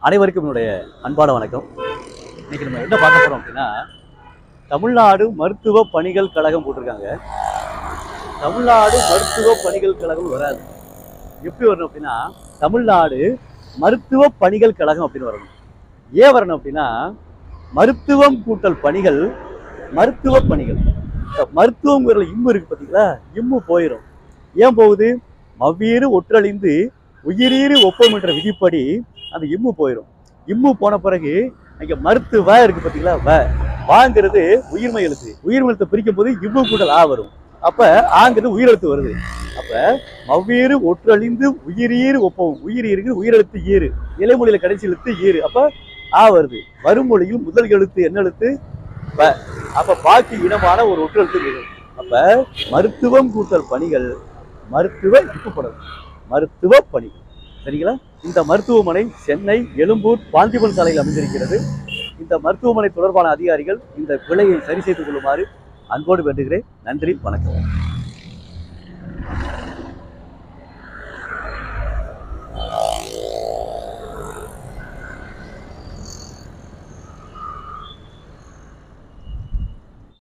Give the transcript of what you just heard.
அனைவருக்கும் என்னுடைய அன்பான வணக்கம் இன்னைக்கு நம்ம என்ன பார்க்க போறோம் அப்படின்னா தமிழ்நாடு மருத்துவ பணிகள் கழகம் போட்டிருக்காங்க தமிழ்நாடு மருத்துவ பணிகள் கழகம் வராது எப்படி வரணும் அப்படின்னா தமிழ்நாடு மருத்துவ பணிகள் கழகம் அப்படின்னு வரணும் ஏன் வரணும் அப்படின்னா மருத்துவம் கூட்டல் பணிகள் மருத்துவ பணிகள் இந்த மருத்துவங்கிற இம்மு இருக்கு பார்த்தீங்களா இம்மு போயிடும் ஏன் போகுது மவ்வீறு ஒற்றழிந்து உயிரீறு ஒப்பம் என்ற விதிப்படி அந்த இம்மு போயிடும் இம்மு போன பிறகு இங்க மருத்துவ இருக்கு பார்த்தீங்களா வ வாங்கிறது உயிர்மை எழுத்து உயிர்மை எழுத்தை பிரிக்கும் போது இம்மு கூட்டல் ஆ வரும் அப்ப ஆங்கிறது உயிரெழுத்து வருது அப்ப மவ்வீறு ஒற்றழிந்து உயிரீறு ஒப்பம் உயிர் இருக்கு உயிரெழுத்து ஈறு இலைமொழியில கடைசி எழுத்து ஈறு அப்ப ஆ வருது வருமொழியில் முதல் எழுத்து என்ன எழுத்து ப அப்ப பாக்கி இனமான ஒரு ஒற்றெழுத்து வரும் அப்ப மருத்துவம் கூட்டல் பணிகள் மருத்துவ இப்பப்படும் மருத்துவ பணி சரிங்களா இந்த மருத்துவமனை சென்னை எழும்பூர் பாந்திபன் சாலையில் அமைந்திருக்கிறது இந்த மருத்துவமனை தொடர்பான அதிகாரிகள் இந்த விலையை சரி செய்து கொள்ளுமாறு அன்போடு வேண்டுகிறேன் நன்றி வணக்கம்